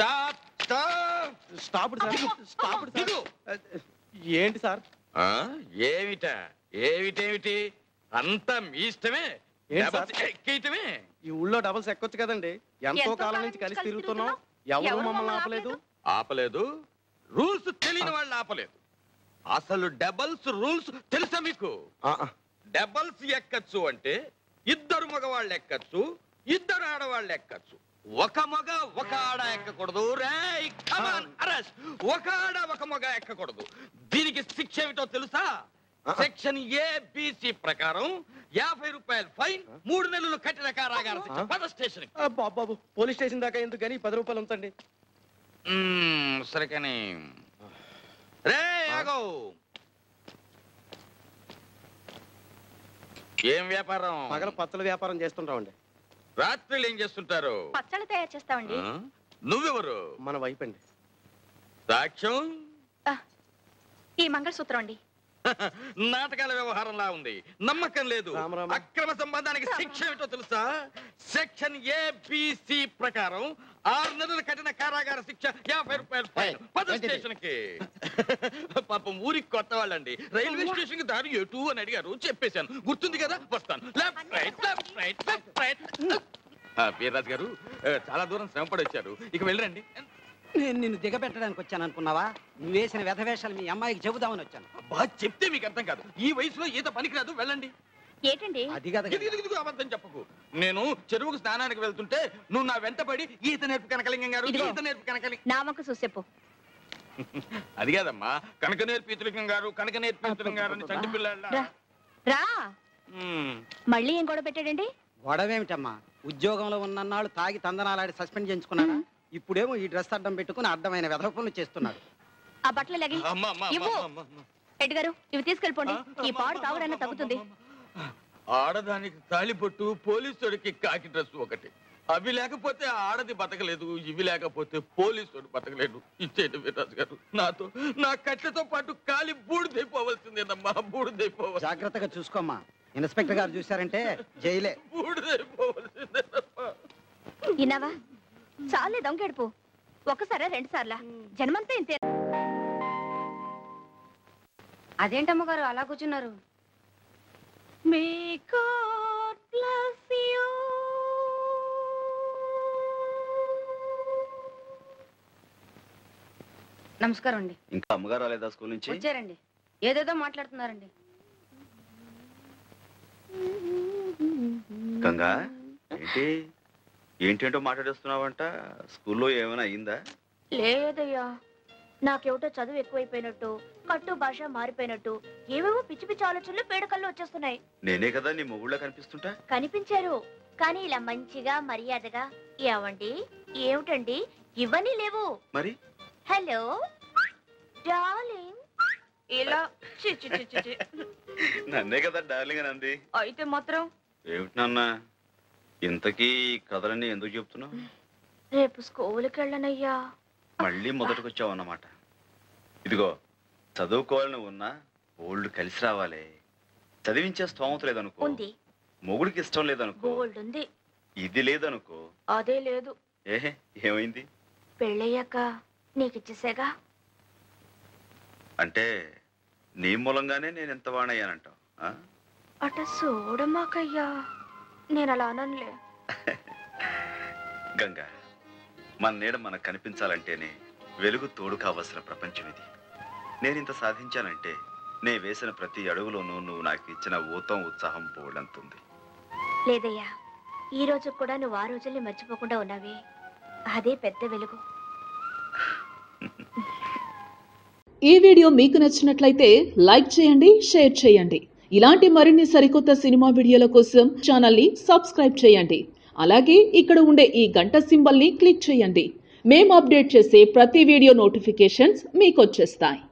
Stop stop stop sir stop దిగు. Sir ఏంటి sir ఆ, ఏమిట ఏమిటేమిటి అంతా మీ ఇష్టమే ఏంటి సార్? డబల్స్ ఎక్కేయటమే ఈ ఊళ్ళో డబల్స్ ఎక్కొచ్చు కదండి ఎంతో కాలం నుంచి కలిసి తిరుగుతున్నాం ఎవరు మమ్మల్ని ఆపలేదు ఆపలేదు రూల్స్ తెలియని వాళ్ళు ఆపలేదు అసలు డబల్స్ రూల్స్ తెలుసా మీకు ఆ, ఆ. డబల్స్ ఎక్కచ్చు అంటే ఇద్దరు మగవాళ్ళు ఎక్కచ్చు ఇద్దరు ఆడవాళ్ళు ఎక్కచ్చు ఒక మగ ఒక ఆడ ఎక్కకూడదు రేయ్ కమాన్ అరెస్ట్ ఒక ఆడ ఒక మగ ఎక్కకూడదు దీనికి శిక్ష ఏమిటో తెలుసా సెక్షన్ ఏబిసి ప్రకారం యాభై రూపాయలు ఫైన్ మూడు నెలలు కట్టిన కారాగార శిక్ష పద స్టేషన్ ఆ, బాబు బాబు పోలీస్ స్టేషన్ దాకా ఎందుకు కానీ పది రూపాయలు ఉంచండి సరే కానీ రే ఆగో ఏం వ్యాపారం పగల పచ్చల వ్యాపారం చేస్తుంటామండి రాత్రులు ఏం చేస్తుంటారు పచ్చళ్ళు తయారు చేస్తామండి ఆ? నువ్వెవరు మన వైపు అండి సాక్ష్యం ఆ, ఈ మంగళసూత్రం అండి నాటకాల వ్యవహారంలా ఉంది నమ్మకం లేదు రామ రామ. అక్రమ సంబంధానికి శిక్ష ఏమిటో తెలుసా సెక్షన్ ఏబిసి ప్రకారం ఆరు నెలలు కఠిన కారాగార శిక్ష యాభై రూపాయలు ఫైన్ పద స్టేషన్ కి పాపం ఊరికి కొత్త వాళ్ళండి రైల్వే స్టేషన్ కి దారి ఎటు అని అడిగారు చెప్పేశాను గుర్తుంది కదా వస్తాను left right left right left right Veerraju గారు ఆ, చాలా దూరం శ్రమ పడి వచ్చారు ఇక వెళ్ళరండి నేను నిన్ను దిగబెట్టడానికి వచ్చాను అనుకున్నావా నువ్వు వేసిన వ్యధవేషాలు మీ అమ్మాయికి చెబుదామని వచ్చాను బాగా చెప్తే మీకు అర్థం కాదు ఈ వయసులో ఈత పనికిరాదు వెళ్ళండి ఏంటండి అది కదా ఇదిగో, ఇదిగో, ఇదిగో, అబద్ధం చెప్పకు నేను చెరువుకు స్నానానికి వెళ్తుంటే నువ్వు నా వెంట పడి ఈత నేర్పు కనకలింగం గారు ఇదిగో. ఈత నేర్పు కనకలి నా వంక చూసేపు అది కాదమ్మా కనక నేర్పు ఇతలింగం గారు కనక నేర్పు ఇతలింగం గారు అని చంటి పిల్లల రా రా మళ్ళీ ఏం గొడవ పెట్టాడండి గొడవేమిటమ్మా ఉద్యోగంలో ఉన్నన్నాళ్ళు తాగి తందనాలాడి సస్పెండ్ చేయించుకున్నాడా ఇప్పుడేమో ఈ డ్రెస్ అడ్డం పెట్టుకుని అడ్డమైన వ్యధ పనులు చేస్తున్నాడు ఆ బట్టలు లగి ఇవ్వు రెడ్డి గారు ఇవి తీసుకెళ్ళిపోండి ఈ పాడు తాగుడన్నా తగ్గుతుంది ఆడదానికి తాళిపొట్టు పోలీసుడికి కాకి డ్రెస్ ఒకటి అవి లేకపోతే ఆడది బతకలేదు ఇవి లేకపోతే పోలీసుడు బతకలేడు ఇచ్చేటి వీరాజు గారు నాతో నా కట్లతో పాటు కాలి బూడిదైపోవలసిందేనమ్మా బూడిదైపోవాలి జాగ్రత్తగా చూసుకోమ్మా ఇన్స్పెక్టర్ గారు చూశారంటే జైలే బూడిదైపోవలసిందేనమ్మా విన్నావా చాలే దొంగెడుపు ఒకసారా రెండు సార్లా జన్మంతా ఇంతే అదేంటమ్మ గారు అలా కూర్చున్నారు మే గాడ్ బ్లెస్ యూ నమస్కారం అండి ఇంకా అమ్మగారు రాలేదా స్కూల్ నుంచి వచ్చారండి ఏదేదో మాట్లాడుతున్నారండి గంగా ఏంటి ఏంటేంటో మాట్లాడేస్తున్నావంట స్కూల్లో ఏమైనా అయిందా లేదయ్యా నాకేమిటో చదువు ఎక్కువైపోయినట్టు కట్టు భాష మారిపోయినట్టు ఏవేవో పిచ్చి పిచ్చి ఆలోచనలు పేడకల్లో వచ్చేస్తున్నాయి నేనే కదా నీ మొగుళ్ళ కనిపిస్తుంటా కనిపించారు కానీ ఇలా మంచిగా మర్యాదగా ఏమండి ఏమిటండి ఇవన్నీ లేవు మరి హలో డార్లింగ్ ఇలా చి, చి, చి, చి, చి. నన్నే కదా డార్లింగ్ అని అంది అయితే మాత్రం ఏమిటి నాన్న ఇంతకీ ఈ కథలన్నీ ఎందుకు చెప్తున్నావు రేపు స్కూల్కి వెళ్ళనయ్యా మళ్ళీ మొదటికి వచ్చావు అన్నమాట ఇదిగో చదువుకోవాలని ఉన్నా ఓల్డ్ కలిసి రావాలి చదివించే స్తోమత లేదనుకో ఉంది మొగుడికి ఇష్టం లేదనుకో గోల్డ్ ఉంది ఇది లేదనుకో అదే లేదు ఏహే ఏమైంది పెళ్ళయ్యాక నీకు ఇచ్చేసేగా అంటే నీ మూలంగానే నేను ఎంత వాణయ్యానంటావు ఆ? అట చూడమాకయ్యా నేను అలా అననులే గంగా మన నీడ మనకు కనిపించాలంటేనే వెలుగు తోడు కావలసిన ప్రపంచం ఇది నేను ఇంత సాధించానంటే నే వేసిన ప్రతి అడుగులోనూ నువ్వు నాకు ఇచ్చిన ఊతం ఉత్సాహం పోలంతుంది లేదయ్యా ఈ రోజు కూడా నువ్వు ఆ రోజుల్ని మర్చిపోకుండా ఉన్నావే అదే పెద్ద వెలుగు ఈ వీడియో మీకు నచ్చినట్లయితే లైక్ చేయండి షేర్ చేయండి ఇలాంటి మరిన్ని సరికొత్త సినిమా వీడియోల కోసం ఛానల్ని సబ్స్క్రైబ్ చేయండి అలాగే ఇక్కడ ఉండే ఈ గంట సింబల్ని క్లిక్ చేయండి మేము అప్డేట్ చేసే ప్రతి వీడియో నోటిఫికేషన్స్ మీకు వచ్చేస్తాయి